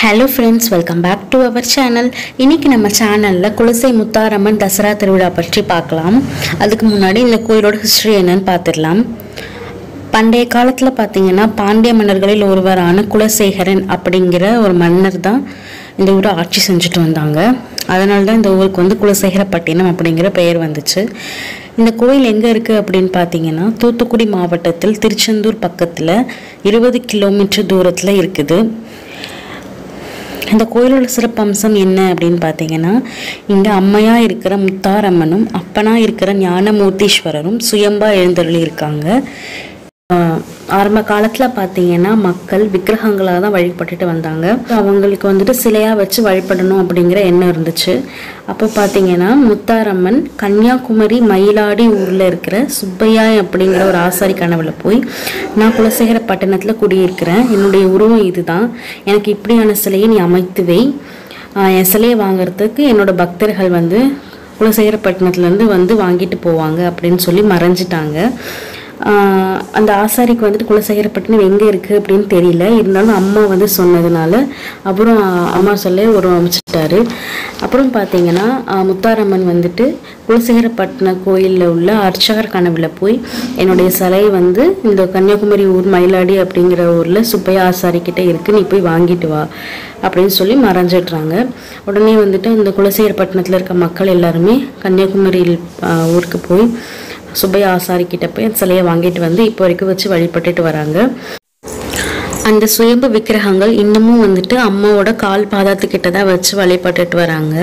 hello friends welcome back to our channel இன்னைக்கு நம்ம சேனலில் குலசை முத்தாரம்மன் தசரா திருவிழா பற்றி பார்க்கலாம் அதுக்கு முன்னாடி இந்த கோயிலோட ஹிஸ்ட்ரி என்னன்னு பார்த்துடலாம் பண்டைய காலத்தில் பார்த்தீங்கன்னா பாண்டிய மன்னர்களில் ஒருவரான குலசேகரன் அப்படிங்கிற ஒரு மன்னர் தான் இந்த ஊரை ஆட்சி செஞ்சுட்டு வந்தாங்க அதனால தான் இந்த ஊருக்கு வந்து குலசேகரப்பட்டினம் அப்படிங்கிற பெயர் வந்துச்சு இந்த கோயில் எங்கே இருக்குது அப்படின்னு பார்த்தீங்கன்னா தூத்துக்குடி மாவட்டத்தில் திருச்செந்தூர் பக்கத்தில் இருபது கிலோமீட்டர் தூரத்தில் இருக்குது இந்த கோயிலோட சிறப்பம்சம் என்ன அப்படின்னு பார்த்தீங்கன்னா இங்கே அம்மையா இருக்கிற முத்தாரம்மனும் அப்பனா இருக்கிற ஞானமூர்த்தீஸ்வரரும் சுயம்பா எழுந்தருளி இருக்காங்க ஆஹ் ஆரம்ப காலத்தில் பார்த்தீங்கன்னா மக்கள் விக்கிரகங்களாக தான் வழிபட்டுட்டு வந்தாங்க அவங்களுக்கு வந்துட்டு சிலையாக வச்சு வழிபடணும் அப்படிங்கிற எண்ணம் இருந்துச்சு அப்போ பார்த்தீங்கன்னா முத்தாரம்மன் கன்னியாகுமரி மயிலாடி ஊரில் இருக்கிற சுப்பையா அப்படிங்கிற ஒரு ஆசாரி கனவுல போய் நான் குலசேகர பட்டணத்தில் குடியிருக்கிறேன் என்னுடைய உருவம் இதுதான் எனக்கு இப்படியான சிலையை நீ அமைத்து வை ஆஹ் என் சிலையை வாங்குறதுக்கு என்னோட பக்தர்கள் வந்து குலசேகரப்பட்டினத்துலேருந்து வந்து வாங்கிட்டு போவாங்க அப்படின்னு சொல்லி மறைஞ்சிட்டாங்க ஆஹ் அந்த ஆசாரிக்கு வந்துட்டு குலசேகரப்பட்டினம் எங்கே இருக்குது அப்படின்னு தெரியல இருந்தாலும் அம்மா வந்து சொன்னதுனால அப்புறம் அம்மா சொல்ல ஒரு அமைச்சிட்டாரு அப்புறம் பார்த்தீங்கன்னா ஆஹ் முத்தாரம்மன் வந்துட்டு குலசேகரப்பட்டினம் கோயிலில் உள்ள அர்ச்சகர் கனவுல போய் என்னுடைய சிலை வந்து இந்த கன்னியாகுமரி ஊர் மயிலாடி அப்படிங்கிற ஊரில் சுப்பையா ஆசாரி கிட்ட இருக்கு நீ போய் வாங்கிட்டு வா அப்படின்னு சொல்லி மறைஞ்சிடுறாங்க உடனே வந்துட்டு இந்த குலசேகரப்பட்டினத்தில் இருக்க மக்கள் எல்லாருமே கன்னியாகுமரியில் ஆஹ் ஊருக்கு போய் சுப்பையா ஆசாரி கிட்ட போய் அந்த சிலையை வாங்கிட்டு வந்து இப்போ வரைக்கும் வச்சு வழிபட்டுட்டு வராங்க அந்த சுயம்பு விக்கிரகங்கள் இன்னமும் வந்துட்டு அம்மாவோட கால் பாதத்துக்கிட்ட தான் வச்சு வழிபட்டுட்டு வராங்க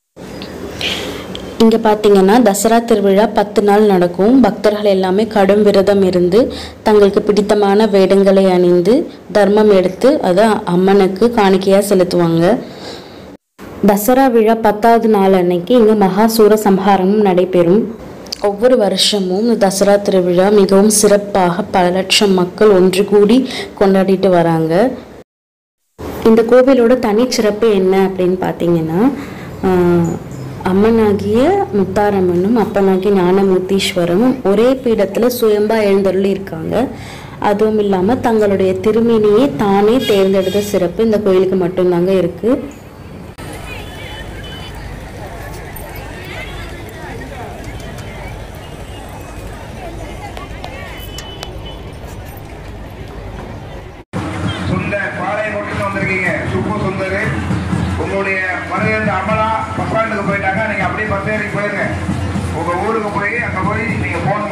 இங்கே பார்த்தீங்கன்னா தசரா திருவிழா பத்து நாள் நடக்கும் பக்தர்கள் எல்லாமே கடும் விரதம் இருந்து தங்களுக்கு பிடித்தமான வேடங்களை அணிந்து தர்மம் எடுத்து அதை அம்மனுக்கு காணிக்கையாக செலுத்துவாங்க தசரா விழா பத்தாவது நாள் அன்னைக்கு இங்கே மகாசூர சம்ஹாரமும் நடைபெறும் ஒவ்வொரு வருஷமும் இந்த தசரா திருவிழா மிகவும் சிறப்பாக பல லட்சம் மக்கள் ஒன்று கூடி கொண்டாடிட்டு வராங்க இந்த கோவிலோட தனிச்சிறப்பு என்ன அப்படின்னு பார்த்தீங்கன்னா ஆஹ், அம்மனாகிய முத்தாரம்மனும் அப்பனாகிய ஞானமூர்த்தீஸ்வரமும் ஒரே பீடத்தில் சுயம்பா எழுந்தருளி இருக்காங்க அதுவும் இல்லாமல் தங்களுடைய திருமேனியை தானே தேர்ந்தெடுத்த சிறப்பு இந்த கோயிலுக்கு மட்டும்தாங்க இருக்குது சுந்தர் பாளையங்கோட்டுக்கு வந்திருக்கீங்க சுப்பு சுந்தர் உங்களுடைய மனைவி அமலா பஸ் ஸ்டாண்டுக்கு போயிட்டாங்க நீங்க அப்படியே பஸ் ஏறி போயிருங்க உங்க ஊருக்கு போய் அங்க போய் நீங்க போன்